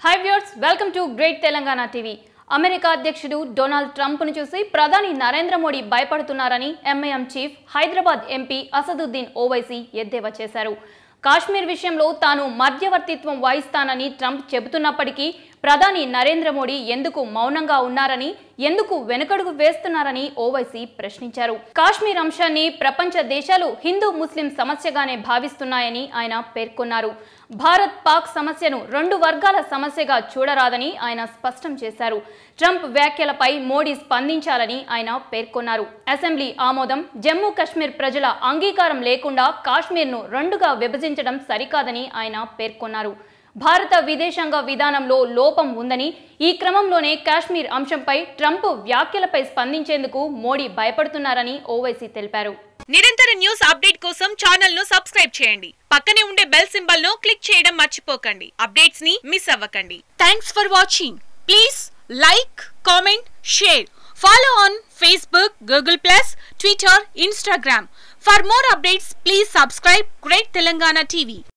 high viewers welcome to great Telangana TV America అధ్యక్షుడు Donald ట్రంప్ను చూసి ప్రధాని నరేంద్ర మోడీ భయపడుతున్నారని MIM chief Hyderabad MP Asaduddin Owaisi ఎద్దేవా చేశారు కాశ్మీర్ విషయంలో తాను మధ్యవర్తిత్వం వహిస్తానని ట్రంప్ చెబుతున్నప్పటికీ ప్రధాని నరేంద్ర మోడీ ఎందుకు మౌనంగా ఉన్నారని ఎందుకు వెనుకడుగు వేస్తున్నారని ఓవైసీ ప్రశ్నించారు కాశ్మీర్ అంశాన్ని ప్రపంచ దేశాలు హిందూ ముస్లిం సమస్యగానే భావిస్తున్నాయని ఆయన పేర్కొన్నారు భారత్ పాక్ సమస్యను రెండు వర్గాల సమస్యగా చూడరాదని ఆయన స్పష్టం చేశారు ట్రంప్ వ్యాఖ్యలపై మోడీ స్పందించాలని ఆయన పేర్కొన్నారు అసెంబ్లీ ఆమోదం జమ్మూ కశ్మీర్ ప్రజల అంగీకారం లేకుండా కాశ్మీర్ను రెండుగా విభజించడం సరికాదని ఆయన పేర్కొన్నారు భారత విదేశాంగ విధానంలో లోపం ఉందని ఈ క్రమంలోనే కాశ్మీర్ అంశంపై ట్రంప్ వ్యాఖ్యలపై స్పందించేందుకు మోడీ భయపడుతున్నారని ఓవైసీ తెలిపారు నిరంతర న్యూస్ అప్డేట్ కోసం ఛానల్ ను సబ్స్క్రైబ్ చేయండి పక్కనే ఉండే బెల్ సింబల్ ను క్లిక్ చేయడం మర్చిపోకండి అప్డేట్స్ ని మిస్ అవ్వకండి thanks for watching please like comment share follow on Facebook Google plus Twitter Instagram for more updates please subscribe great Telangana TV